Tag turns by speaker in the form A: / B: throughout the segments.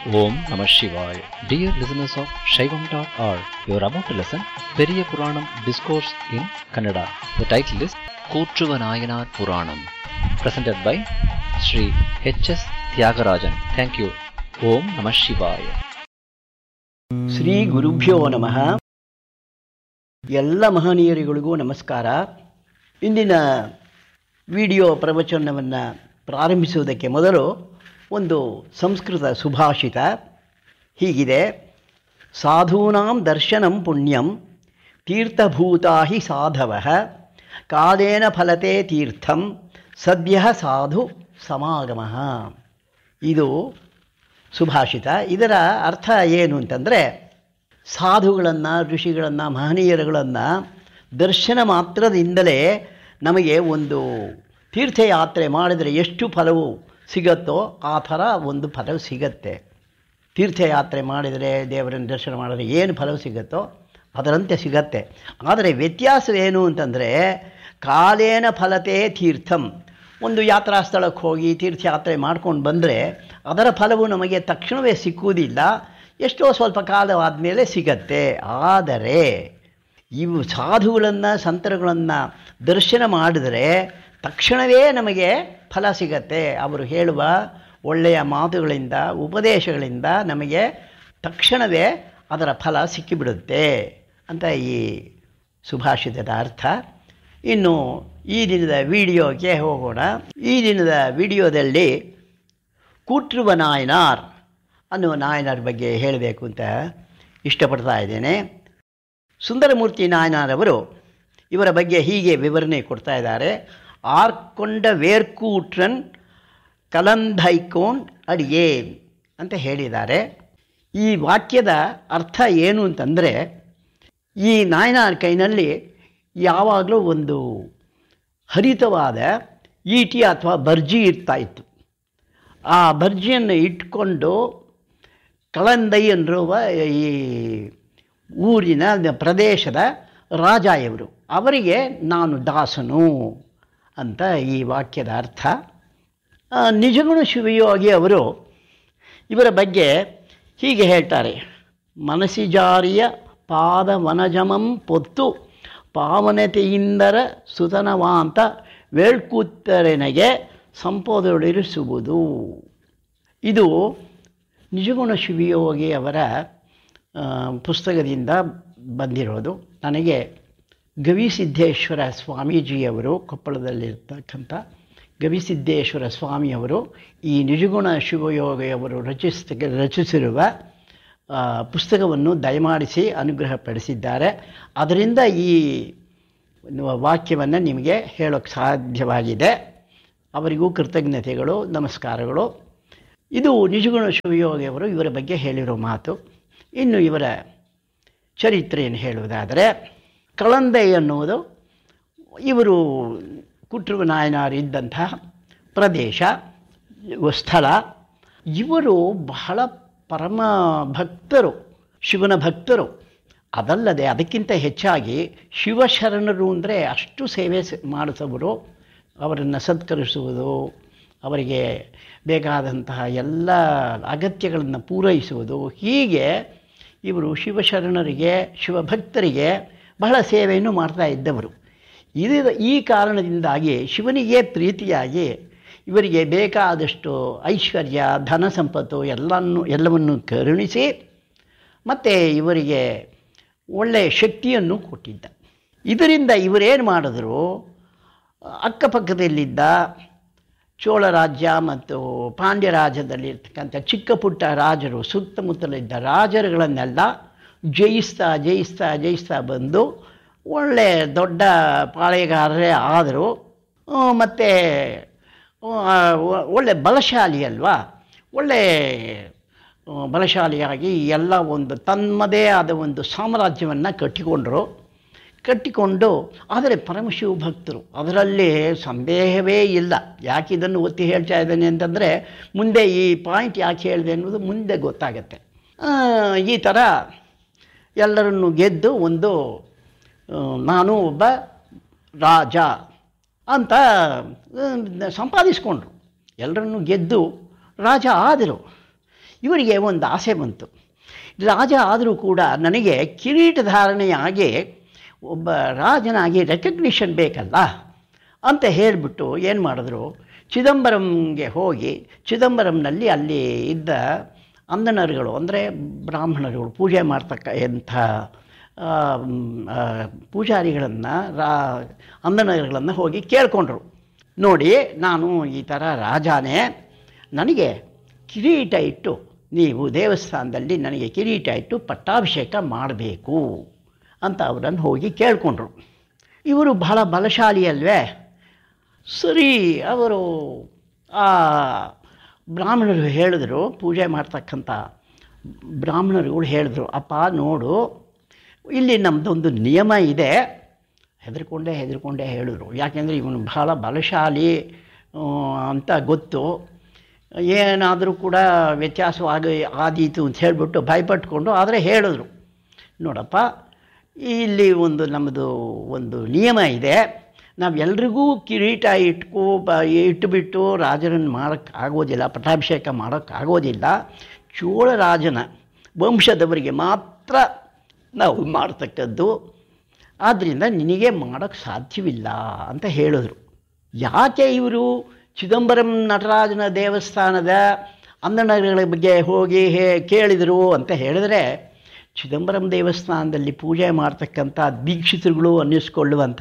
A: Om Namah Shivaya. Dear listeners of Shaivam.org, you are about to listen Periya Puranam Discourse in Kannada. The title is Kootruvanayanar Puranam, presented by Sri H.S. Tyagarajan. Thank you. Om Namah Shivaya.
B: Shri ಗುರುಭ್ಯೋ ನಮಃ ಎಲ್ಲ ಮಹನೀಯರಿಗಳಿಗೂ ನಮಸ್ಕಾರ ಇಂದಿನ video ಪ್ರವಚನವನ್ನು ಪ್ರಾರಂಭಿಸುವುದಕ್ಕೆ ಮೊದಲು ಒಂದು ಸಂಸ್ಕೃತ ಸುಭಾಷಿತ ಹೀಗಿದೆ ಸಾಧೂನಾಂ ದರ್ಶನಂ ಪುಣ್ಯಂ ತೀರ್ಥಭೂತಾ ಹಿ ಸಾಧವ ಕಾಲೇನ ಫಲತೆ ತೀರ್ಥಂ ಸದ್ಯ ಸಾಧು ಸಮಾಗಮ ಇದು ಸುಭಾಷಿತ ಇದರ ಅರ್ಥ ಏನು ಅಂತಂದರೆ ಸಾಧುಗಳನ್ನು ಋಷಿಗಳನ್ನು ಮಹನೀಯರುಗಳನ್ನು ದರ್ಶನ ಮಾತ್ರದಿಂದಲೇ ನಮಗೆ ಒಂದು ತೀರ್ಥಯಾತ್ರೆ ಮಾಡಿದರೆ ಎಷ್ಟು ಫಲವು ಸಿಗತ್ತೋ ಆ ಥರ ಒಂದು ಫಲವು ಸಿಗತ್ತೆ ತೀರ್ಥಯಾತ್ರೆ ಮಾಡಿದರೆ ದೇವರನ್ನು ದರ್ಶನ ಮಾಡಿದರೆ ಏನು ಫಲವು ಸಿಗುತ್ತೋ ಅದರಂತೆ ಸಿಗತ್ತೆ ಆದರೆ ವ್ಯತ್ಯಾಸವೇನು ಅಂತಂದರೆ ಕಾಲೇನ ಫಲತೆ ತೀರ್ಥಂ ಒಂದು ಯಾತ್ರಾ ಸ್ಥಳಕ್ಕೆ ಹೋಗಿ ತೀರ್ಥಯಾತ್ರೆ ಮಾಡ್ಕೊಂಡು ಬಂದರೆ ಅದರ ಫಲವು ನಮಗೆ ತಕ್ಷಣವೇ ಸಿಕ್ಕುವುದಿಲ್ಲ ಎಷ್ಟೋ ಸ್ವಲ್ಪ ಕಾಲವಾದ ಮೇಲೆ ಸಿಗತ್ತೆ ಆದರೆ ಇವು ಸಾಧುಗಳನ್ನು ಸಂತರುಗಳನ್ನು ದರ್ಶನ ಮಾಡಿದರೆ ತಕ್ಷಣವೇ ನಮಗೆ ಫಲ ಸಿಗತ್ತೆ ಅವರು ಹೇಳುವ ಒಳ್ಳೆಯ ಮಾತುಗಳಿಂದ ಉಪದೇಶಗಳಿಂದ ನಮಗೆ ತಕ್ಷಣವೇ ಅದರ ಫಲ ಸಿಕ್ಕಿಬಿಡುತ್ತೆ ಅಂತ ಈ ಸುಭಾಷಿತದ ಅರ್ಥ ಇನ್ನು ಈ ದಿನದ ವಿಡಿಯೋಗೆ ಹೋಗೋಣ ಈ ದಿನದ ವಿಡಿಯೋದಲ್ಲಿ ಕೂಟ್ರುವ ನಾಯನಾರ್ ಅನ್ನುವ ನಾಯನಾರ್ ಬಗ್ಗೆ ಹೇಳಬೇಕು ಅಂತ ಇಷ್ಟಪಡ್ತಾ ಇದ್ದೇನೆ ಸುಂದರಮೂರ್ತಿ ನಾಯನಾರವರು ಇವರ ಬಗ್ಗೆ ಹೀಗೆ ವಿವರಣೆ ಕೊಡ್ತಾ ಇದ್ದಾರೆ ಆರ್ಕೊಂಡ ವೇರ್ಕೂಟ್ರನ್ ಕಲಂಧೈಕೋನ್ ಅಡಿಯೇ ಅಂತ ಹೇಳಿದ್ದಾರೆ ಈ ವಾಕ್ಯದ ಅರ್ಥ ಏನು ಅಂತಂದರೆ ಈ ನಾಯನಾರ್ ಕೈನಲ್ಲಿ ಯಾವಾಗಲೂ ಒಂದು ಹರಿತವಾದ ಈಟಿ ಅಥವಾ ಬರ್ಜಿ ಇರ್ತಾ ಇತ್ತು ಆ ಬರ್ಜಿಯನ್ನು ಇಟ್ಕೊಂಡು ಕಳಂದೈ ಅನ್ನುವ ಈ ಊರಿನ ಪ್ರದೇಶದ ರಾಜ ಇವರು ಅವರಿಗೆ ನಾನು ದಾಸನು ಅಂತ ಈ ವಾಕ್ಯದ ಅರ್ಥ ನಿಜಗುಣ ಶಿವಯೋಗಿ ಅವರು ಇವರ ಬಗ್ಗೆ ಹೀಗೆ ಹೇಳ್ತಾರೆ ಮನಸಿಜಾರಿಯ ಪಾದ ವನಜಮಂ ಪೊತ್ತು ಪಾವನತೆಯಿಂದರ ಸುತನವಾಂತ ವೇಳ್ಕೂತ್ತರೆನಗೆ ಸಂಪದೊಳಿರಿಸುವುದು ಇದು ನಿಜಗುಣ ಶಿವಯೋಗಿ ಅವರ ಪುಸ್ತಕದಿಂದ ಬಂದಿರೋದು ನನಗೆ ಗವಿಸಿದ್ದೇಶ್ವರ ಸ್ವಾಮೀಜಿಯವರು ಕೊಪ್ಪಳದಲ್ಲಿರ್ತಕ್ಕಂಥ ಗವಿಸಿದ್ದೇಶ್ವರ ಸ್ವಾಮಿಯವರು ಈ ನಿಜಗುಣ ಶಿವಯೋಗಿಯವರು ರಚಿಸ್ ರಚಿಸಿರುವ ಪುಸ್ತಕವನ್ನು ದಯಮಾಡಿಸಿ ಅನುಗ್ರಹಪಡಿಸಿದ್ದಾರೆ ಅದರಿಂದ ಈ ವಾಕ್ಯವನ್ನು ನಿಮಗೆ ಹೇಳೋಕ್ಕೆ ಸಾಧ್ಯವಾಗಿದೆ ಅವರಿಗೂ ಕೃತಜ್ಞತೆಗಳು ನಮಸ್ಕಾರಗಳು ಇದು ನಿಜಗುಣ ಶಿವಯೋಗಿಯವರು ಇವರ ಬಗ್ಗೆ ಹೇಳಿರೋ ಮಾತು ಇನ್ನು ಇವರ ಚರಿತ್ರೆಯನ್ನು ಹೇಳುವುದಾದರೆ ಕಳಂದೆ ಎನ್ನುವುದು ಇವರು ಕುಟ್ರುವ ನಾಯನಾರು ಇದ್ದಂತಹ ಪ್ರದೇಶ ಸ್ಥಳ ಇವರು ಬಹಳ ಪರಮ ಭಕ್ತರು ಶಿವನ ಭಕ್ತರು ಅದಲ್ಲದೆ ಅದಕ್ಕಿಂತ ಹೆಚ್ಚಾಗಿ ಶಿವಶರಣರು ಅಂದರೆ ಅಷ್ಟು ಸೇವೆ ಮಾಡಿಸೋರು ಅವರನ್ನು ಸತ್ಕರಿಸುವುದು ಅವರಿಗೆ ಬೇಕಾದಂತಹ ಎಲ್ಲ ಅಗತ್ಯಗಳನ್ನು ಪೂರೈಸುವುದು ಹೀಗೆ ಇವರು ಶಿವಶರಣರಿಗೆ ಶಿವಭಕ್ತರಿಗೆ ಬಹಳ ಸೇವೆಯನ್ನು ಮಾಡ್ತಾ ಇದ್ದವರು ಇದು ಈ ಕಾರಣದಿಂದಾಗಿ ಶಿವನಿಗೆ ಪ್ರೀತಿಯಾಗಿ ಇವರಿಗೆ ಬೇಕಾದಷ್ಟು ಐಶ್ವರ್ಯ ಧನ ಸಂಪತ್ತು ಎಲ್ಲನ್ನು ಎಲ್ಲವನ್ನು ಕರುಣಿಸಿ ಮತ್ತು ಇವರಿಗೆ ಒಳ್ಳೆಯ ಶಕ್ತಿಯನ್ನು ಕೊಟ್ಟಿದ್ದ ಇದರಿಂದ ಇವರೇನು ಮಾಡಿದ್ರು ಅಕ್ಕಪಕ್ಕದಲ್ಲಿದ್ದ ಚೋಳ ರಾಜ್ಯ ಮತ್ತು ಪಾಂಡ್ಯ ರಾಜ್ಯದಲ್ಲಿರ್ತಕ್ಕಂಥ ಚಿಕ್ಕ ಪುಟ್ಟ ರಾಜರು ಸುತ್ತಮುತ್ತಲಿದ್ದ ರಾಜರುಗಳನ್ನೆಲ್ಲ ಜಯಿಸ್ತಾ ಜಯಿಸ್ತಾ ಜಯಿಸ್ತಾ ಬಂದು ಒಳ್ಳೆ ದೊಡ್ಡ ಪಾಳೆಗಾರರೇ ಆದರು ಮತ್ತು ಒಳ್ಳೆ ಬಲಶಾಲಿ ಅಲ್ವಾ ಒಳ್ಳೆ ಬಲಶಾಲಿಯಾಗಿ ಎಲ್ಲ ಒಂದು ತಮ್ಮದೇ ಆದ ಒಂದು ಸಾಮ್ರಾಜ್ಯವನ್ನು ಕಟ್ಟಿಕೊಂಡರು ಕಟ್ಟಿಕೊಂಡು ಆದರೆ ಪರಮಶಿವ ಭಕ್ತರು ಅದರಲ್ಲಿ ಸಂದೇಹವೇ ಇಲ್ಲ ಯಾಕೆ ಇದನ್ನು ಒತ್ತಿ ಹೇಳ್ತಾ ಇದ್ದೇನೆ ಅಂತಂದರೆ ಮುಂದೆ ಈ ಪಾಯಿಂಟ್ ಯಾಕೆ ಹೇಳಿದೆ ಅನ್ನೋದು ಮುಂದೆ ಗೊತ್ತಾಗತ್ತೆ ಈ ಥರ ಎಲ್ಲರನ್ನು ಗೆದ್ದು ಒಂದು ನಾನು ಒಬ್ಬ ರಾಜ ಅಂತ ಸಂಪಾದಿಸ್ಕೊಂಡ್ರು ಎಲ್ಲರನ್ನು ಗೆದ್ದು ರಾಜ ಆದರು ಇವರಿಗೆ ಒಂದು ಆಸೆ ಬಂತು ರಾಜ ಆದರೂ ಕೂಡ ನನಗೆ ಕಿರೀಟ ಧಾರಣೆಯಾಗಿ ಒಬ್ಬ ರಾಜನಾಗಿ ರೆಕಗ್ನಿಷನ್ ಬೇಕಲ್ಲ ಅಂತ ಹೇಳಿಬಿಟ್ಟು ಏನು ಮಾಡಿದ್ರು ಚಿದಂಬರಂಗೆ ಹೋಗಿ ಚಿದಂಬರಂನಲ್ಲಿ ಅಲ್ಲಿ ಇದ್ದ ಅಂದನರುಗಳು ಅಂದರೆ ಬ್ರಾಹ್ಮಣರುಗಳು ಪೂಜೆ ಮಾಡ್ತಕ್ಕ ಎಂಥ ಆ, ಮ್, ಆ, ಪೂಜಾರಿಗಳನ್ನು ರಾ ಅಂದನರುಗಳನ್ನು ಹೋಗಿ ಕೇಳ್ಕೊಂಡ್ರು ನೋಡಿ ನಾನು ಈ ಥರ ರಾಜಾನೇ ನನಗೆ ಕಿರೀಟ ಇಟ್ಟು ನೀವು ದೇವಸ್ಥಾನದಲ್ಲಿ ನನಗೆ ಕಿರೀಟ ಇಟ್ಟು ಪಟ್ಟಾಭಿಷೇಕ ಮಾಡಬೇಕು ಅಂತ ಅವರನ್ನು ಹೋಗಿ ಕೇಳಿಕೊಂಡ್ರು ಇವರು ಬಹಳ ಬಲಶಾಲಿ ಅಲ್ವೇ ಸರಿ ಅವರು ಆ ಬ್ರಾಹ್ಮಣರು ಹೇಳಿದ್ರು ಪೂಜೆ ಮಾಡ್ತಕ್ಕಂಥ ಬ್ರಾಹ್ಮಣರುಗಳು ಹೇಳಿದ್ರು ಅಪ್ಪ ನೋಡು ಇಲ್ಲಿ ನಮ್ಮದೊಂದು ನಿಯಮ ಇದೆ ಹೆದರ್ಕೊಂಡೇ ಹೆದರ್ಕೊಂಡೇ ಹೇಳಿದ್ರು ಯಾಕೆಂದರೆ ಇವನು ಬಹಳ ಬಲಶಾಲಿ ಆ, ಅಂತ ಗೊತ್ತು ಏನಾದರೂ ಕೂಡ ವ್ಯತ್ಯಾಸವಾಗಿ ಆದೀತು ಅಂತ ಹೇಳಿಬಿಟ್ಟು ಭಯಪಟ್ಕೊಂಡು ಆದರೆ ಹೇಳಿದ್ರು ನೋಡಪ್ಪ ಇಲ್ಲಿ ಒಂದು ನಮ್ಮದು ಒಂದು ನಿಯಮ ಇದೆ ನಾವೆಲ್ರಿಗೂ ಕಿರೀಟ ಇಟ್ಕೋ ಬ ಇಟ್ಟುಬಿಟ್ಟು ರಾಜರನ್ನು ಮಾಡೋಕ್ಕಾಗೋದಿಲ್ಲ ಪಟ್ಟಾಭಿಷೇಕ ಮಾಡೋಕ್ಕಾಗೋದಿಲ್ಲ ಚೋಳರಾಜನ ವಂಶದವರಿಗೆ ಮಾತ್ರ ನಾವು ಮಾಡ್ತಕ್ಕದ್ದು ಆದ್ದರಿಂದ ನಿನಗೆ ಮಾಡೋಕ್ಕೆ ಸಾಧ್ಯವಿಲ್ಲ ಅಂತ ಹೇಳಿದ್ರು ಯಾಕೆ ಇವರು ಚಿದಂಬರಂ ನಟರಾಜನ ದೇವಸ್ಥಾನದ ಅಂದನಗಳ ಬಗ್ಗೆ ಹೋಗಿ ಹೇ ಕೇಳಿದರು ಅಂತ ಹೇಳಿದರೆ ಚಿದಂಬರಂ ದೇವಸ್ಥಾನದಲ್ಲಿ ಪೂಜೆ ಮಾಡ್ತಕ್ಕಂಥ ದೀಕ್ಷಿತರುಗಳು ಅನ್ನಿಸ್ಕೊಳ್ಳುವಂಥ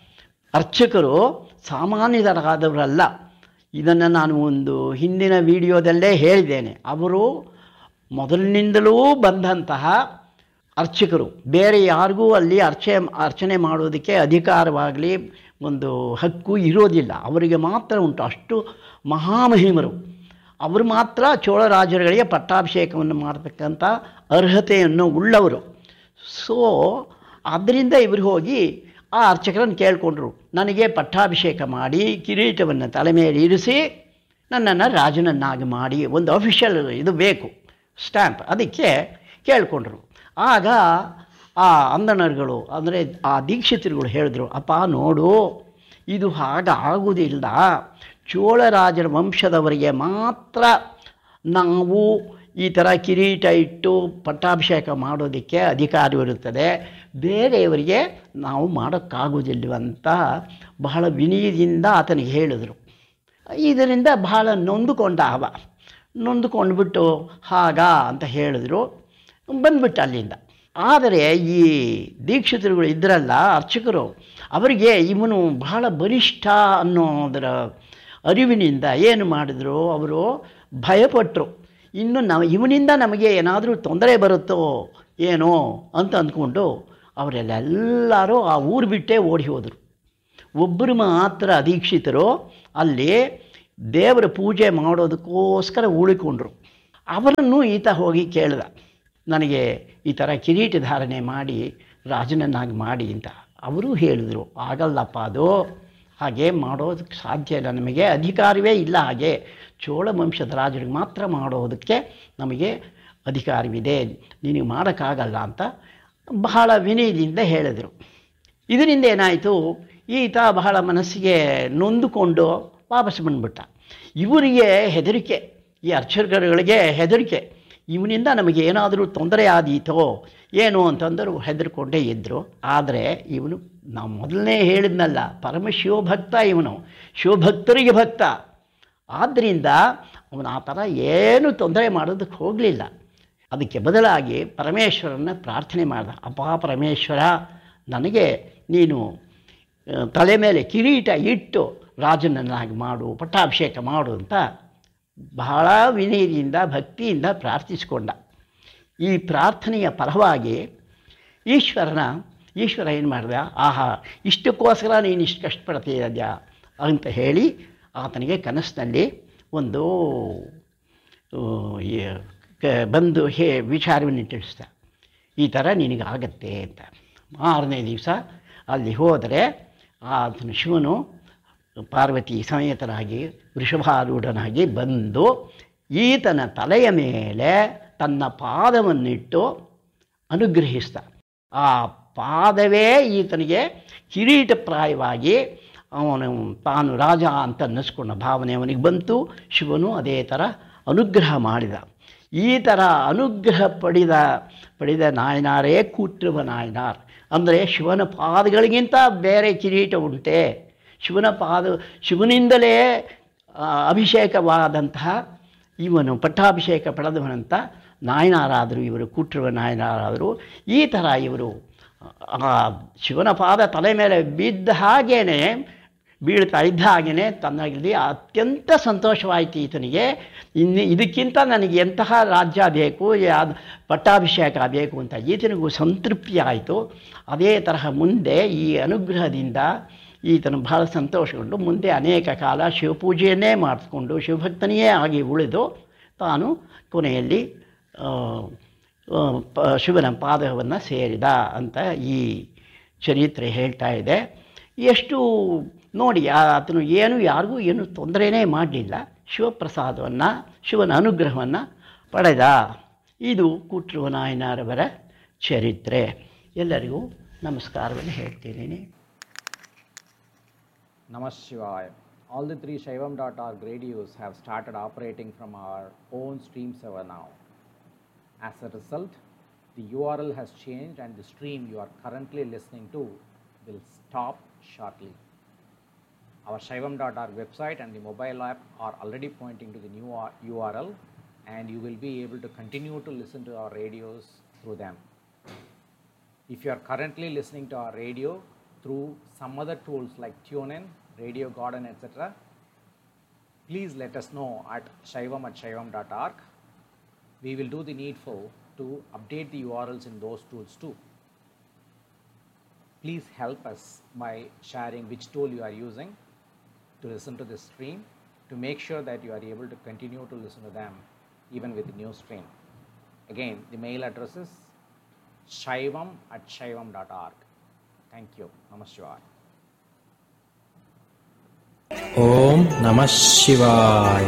B: ಅರ್ಚಕರು ಸಾಮಾನ್ಯರಾದವರಲ್ಲ ಇದನ್ನು ನಾನು ಒಂದು ಹಿಂದಿನ ವಿಡಿಯೋದಲ್ಲೇ ಹೇಳಿದ್ದೇನೆ ಅವರು ಮೊದಲಿನಿಂದಲೂ ಬಂದಂತಹ ಅರ್ಚಕರು ಬೇರೆ ಯಾರಿಗೂ ಅಲ್ಲಿ ಅರ್ಚೆ ಅರ್ಚನೆ ಮಾಡೋದಕ್ಕೆ ಅಧಿಕಾರವಾಗಲಿ ಒಂದು ಹಕ್ಕು ಇರೋದಿಲ್ಲ ಅವರಿಗೆ ಮಾತ್ರ ಉಂಟು ಅಷ್ಟು ಮಹಾಮಹಿಮರು ಅವರು ಮಾತ್ರ ಚೋಳರಾಜರುಗಳಿಗೆ ಪಟ್ಟಾಭಿಷೇಕವನ್ನು ಮಾಡತಕ್ಕಂಥ ಅರ್ಹತೆಯನ್ನು ಉಳ್ಳವರು ಸೊ ಆದ್ದರಿಂದ ಇವರು ಹೋಗಿ ಆ ಅರ್ಚಕರನ್ನು ಕೇಳಿಕೊಂಡ್ರು ನನಗೆ ಪಟ್ಟಾಭಿಷೇಕ ಮಾಡಿ ಕಿರೀಟವನ್ನು ತಲೆ ಮೇಲೆ ಇರಿಸಿ ನನ್ನನ್ನು ರಾಜನನ್ನಾಗಿ ಮಾಡಿ ಒಂದು ಅಫಿಷಿಯಲ್ ಇದು ಬೇಕು ಸ್ಟ್ಯಾಂಪ್ ಅದಕ್ಕೆ ಕೇಳಿಕೊಂಡ್ರು ಆಗ ಆ ಅಂದನರುಗಳು ಅಂದರೆ ಆ ದೀಕ್ಷಿತರುಗಳು ಹೇಳಿದ್ರು ಅಪ್ಪ ನೋಡು ಇದು ಹಾಗಾಗುವುದಿಲ್ಲ ಚೋಳರಾಜರ ವಂಶದವರಿಗೆ ಮಾತ್ರ ನಾವು ಈ ಥರ ಕಿರೀಟ ಇಟ್ಟು ಪಟ್ಟಾಭಿಷೇಕ ಮಾಡೋದಕ್ಕೆ ಅಧಿಕಾರವಿರುತ್ತದೆ ಬೇರೆಯವರಿಗೆ ನಾವು ಮಾಡೋಕ್ಕಾಗೋದಿಲ್ಲವಂತ ಬಹಳ ವಿನಯದಿಂದ ಆತನಿಗೆ ಹೇಳಿದರು ಇದರಿಂದ ಬಹಳ ನೊಂದುಕೊಂಡ ಅವ ನೊಂದುಕೊಂಡ್ಬಿಟ್ಟು ಹಾಗ ಅಂತ ಹೇಳಿದ್ರು ಬಂದ್ಬಿಟ್ಟ ಅಲ್ಲಿಂದ ಆದರೆ ಈ ದೀಕ್ಷಿತರುಗಳು ಇದ್ರಲ್ಲ ಅರ್ಚಕರು ಅವರಿಗೆ ಇವನು ಬಹಳ ಬಲಿಷ್ಠ ಅನ್ನೋದರ ಅರಿವಿನಿಂದ ಏನು ಮಾಡಿದ್ರು ಅವರು ಭಯಪಟ್ಟರು ಇನ್ನು ನಾವು ಇವನಿಂದ ನಮಗೆ ಏನಾದರೂ ತೊಂದರೆ ಬರುತ್ತೋ ಏನೋ ಅಂತ ಅಂದ್ಕೊಂಡು ಅವರೆಲ್ಲರೂ ಆ ಊರು ಬಿಟ್ಟೇ ಓಡಿ ಹೋದರು ಒಬ್ಬರು ಮಾತ್ರ ಅದೀಕ್ಷಿತರು ಅಲ್ಲಿ ದೇವರ ಪೂಜೆ ಮಾಡೋದಕ್ಕೋಸ್ಕರ ಉಳಿಕೊಂಡ್ರು ಅವರನ್ನು ಈತ ಹೋಗಿ ಕೇಳಿದ ನನಗೆ ಈ ಥರ ಕಿರೀಟ ಧಾರಣೆ ಮಾಡಿ ರಾಜನನ್ನಾಗಿ ಮಾಡಿ ಅಂತ ಅವರು ಹೇಳಿದರು ಆಗಲ್ಲಪ್ಪ ಅದು ಹಾಗೆ ಮಾಡೋದಕ್ಕೆ ಸಾಧ್ಯ ಇಲ್ಲ ನಮಗೆ ಅಧಿಕಾರವೇ ಇಲ್ಲ ಹಾಗೆ ಚೋಳ ವಂಶದ ರಾಜರಿಗೆ ಮಾತ್ರ ಮಾಡೋದಕ್ಕೆ ನಮಗೆ ಅಧಿಕಾರವಿದೆ ನಿನಗೆ ಮಾಡೋಕ್ಕಾಗಲ್ಲ ಅಂತ ಬಹಳ ವಿನಯದಿಂದ ಹೇಳಿದರು ಇದರಿಂದ ಏನಾಯಿತು ಈತ ಬಹಳ ಮನಸ್ಸಿಗೆ ನೊಂದುಕೊಂಡು ವಾಪಸ್ ಬಂದ್ಬಿಟ್ಟ ಇವರಿಗೆ ಹೆದರಿಕೆ ಈ ಅರ್ಚಕರುಗಳಿಗೆ ಹೆದರಿಕೆ ಇವನಿಂದ ನಮಗೆ ಏನಾದರೂ ತೊಂದರೆ ಆದೀತೋ ಏನು ಅಂತಂದರು ಹೆದರ್ಕೊಂಡೇ ಇದ್ದರು ಆದರೆ ಇವನು ನಾವು ಮೊದಲನೇ ಹೇಳಿದ್ನಲ್ಲ ಪರಮ ಶಿವಭಕ್ತ ಇವನು ಶಿವಭಕ್ತರಿಗೆ ಭಕ್ತ ಆದ್ದರಿಂದ ಅವನು ಆ ಥರ ಏನು ತೊಂದರೆ ಮಾಡೋದಕ್ಕೆ ಹೋಗಲಿಲ್ಲ ಅದಕ್ಕೆ ಬದಲಾಗಿ ಪರಮೇಶ್ವರನ ಪ್ರಾರ್ಥನೆ ಮಾಡ್ದ ಅಪ್ಪ ಪರಮೇಶ್ವರ ನನಗೆ ನೀನು ಆ, ತಲೆ ಮೇಲೆ ಕಿರೀಟ ಇಟ್ಟು ರಾಜನನ್ನಾಗಿ ಮಾಡು ಪಟ್ಟಾಭಿಷೇಕ ಮಾಡು ಅಂತ ಬಹಳ ವಿನಯದಿಂದ ಭಕ್ತಿಯಿಂದ ಪ್ರಾರ್ಥಿಸಿಕೊಂಡ ಈ ಪ್ರಾರ್ಥನೆಯ ಪರವಾಗಿ ಈಶ್ವರನ ಈಶ್ವರ ಏನು ಮಾಡಿದ ಆಹಾ ಇಷ್ಟಕ್ಕೋಸ್ಕರ ನೀನು ಇಷ್ಟು ಕಷ್ಟಪಡ್ತೀಯ ಅಂತ ಹೇಳಿ ಆತನಿಗೆ ಕನಸಿನಲ್ಲಿ ಒಂದು ಆ, ಈ- ಕ- ಬಂದು ಹೇ ವಿಚಾರವನ್ನು ತಿಳಿಸ್ದ ಈ ಥರ ನಿನಗಾಗತ್ತೆ ಅಂತ ಮಾರನೇ ದಿವಸ ಅಲ್ಲಿ ಹೋದರೆ ಆತನ ಶಿವನು ಪಾರ್ವತಿ ಸಮೇತನಾಗಿ ವೃಷಭಾರೂಢನಾಗಿ ಬಂದು ಈತನ ತಲೆಯ ಮೇಲೆ ತನ್ನ ಪಾದವನ್ನಿಟ್ಟು ಅನುಗ್ರಹಿಸ್ದ ಆ ಪಾದವೇ ಈತನಿಗೆ ಕಿರೀಟಪ್ರಾಯವಾಗಿ ಅವನು ತಾನು ರಾಜ ಅಂತ ಅನ್ನಿಸ್ಕೊಂಡ ಭಾವನೆ ಅವನಿಗೆ ಬಂತು ಶಿವನು ಅದೇ ಥರ ಅನುಗ್ರಹ ಮಾಡಿದ ಈ ಥರ ಅನುಗ್ರಹ ಪಡೆದ ಪಡೆದ ನಾಯನಾರೇ ಕೂತ್ರುವ ನಾಯನಾರ್ ಅಂದರೆ ಶಿವನ ಪಾದಗಳಿಗಿಂತ ಬೇರೆ ಕಿರೀಟ ಉಂಟೆ ಶಿವನ ಪಾದ ಶಿವನಿಂದಲೇ ಆ, ಅಭಿಷೇಕವಾದಂತಹ ಇವನು ಪಟ್ಟಾಭಿಷೇಕ ಪಡೆದವನಂತ ನಾಯನಾರಾದರು ಇವರು ಕೂಟ್ರುವ ನಾಯನಾರಾದರು ಈ ಥರ ಇವರು ಆ ಶಿವನ ಪಾದ ತಲೆ ಮೇಲೆ ಬಿದ್ದ ಹಾಗೇನೆ ಬೀಳ್ತಾ ಇದ್ದ ಹಾಗೆಯೇ ತನ್ನಲ್ಲಿ ಅತ್ಯಂತ ಸಂತೋಷವಾಯಿತು ಈತನಿಗೆ ಇನ್ನು ಇದಕ್ಕಿಂತ ನನಗೆ ಎಂತಹ ರಾಜ್ಯ ಬೇಕು ಯಾವ್ದು ಪಟ್ಟಾಭಿಷೇಕ ಬೇಕು ಅಂತ ಈತನಿಗೂ ಸಂತೃಪ್ತಿ ಆಯಿತು ಅದೇ ತರಹ ಮುಂದೆ ಈ ಅನುಗ್ರಹದಿಂದ ಈತನು ಬಹಳ ಸಂತೋಷಗೊಂಡು ಮುಂದೆ ಅನೇಕ ಕಾಲ ಶಿವಪೂಜೆಯನ್ನೇ ಮಾಡಿಸ್ಕೊಂಡು ಶಿವಭಕ್ತನಿಯೇ ಆಗಿ ಉಳಿದು ತಾನು ಕೊನೆಯಲ್ಲಿ ಆ, ಆ, ಪ ಶಿವನ ಪಾದವನ್ನು ಸೇರಿದ ಅಂತ ಈ ಚರಿತ್ರೆ ಹೇಳ್ತಾ ಇದೆ ಎಷ್ಟು ನೋಡಿ ಆ- ಆತನು ಏನು ಯಾರಿಗೂ ಏನು ತೊಂದರೆನೇ ಮಾಡಲಿಲ್ಲ ಶಿವಪ್ರಸಾದವನ್ನು ಶಿವನ ಅನುಗ್ರಹವನ್ನು ಪಡೆದ ಇದು ಕೂಟ್ರುವ ನಾಯನರವರ ಚರಿತ್ರೆ ಎಲ್ಲರಿಗೂ ನಮಸ್ಕಾರವನ್ನು ಹೇಳ್ತಿದ್ದೀನಿ
C: Namah Shivaya. All the three Shaivam.org radios have started operating from our own stream server now. As a result, the URL has changed and the stream you are currently listening to will stop shortly. Our Shaivam.org website and the mobile app are already pointing to the new R- URL and you will be able to continue to listen to our radios through them. If you are currently listening to our radio through some other tools like TuneIn, Radio Garden, etc., please let us know at shaivam at shaivam.org. We will do the needful to update the URLs in those tools too. Please help us by sharing which tool you are using to listen to this stream to make sure that you are able to continue to listen to them even with the new stream. Again, the mail address is shaivam at shaivam.org. Thank you. Namaskar.
D: ಓಂ ನಮಃ ಶಿವಾಯ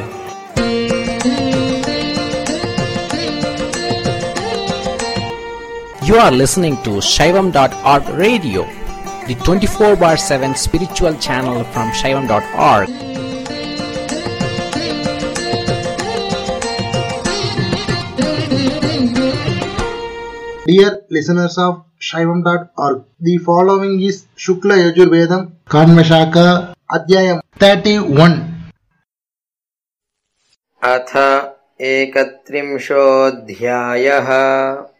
D: You are listening to Shaivam.org radio, the 24 bar 7 spiritual channel from Shaivam.org.
E: Dear listeners of Shaivam.org, the following is Shukla Yajurvedam Kanvashaka Adhyayam 31.
F: अथ एकत्रिंशोऽध्यायः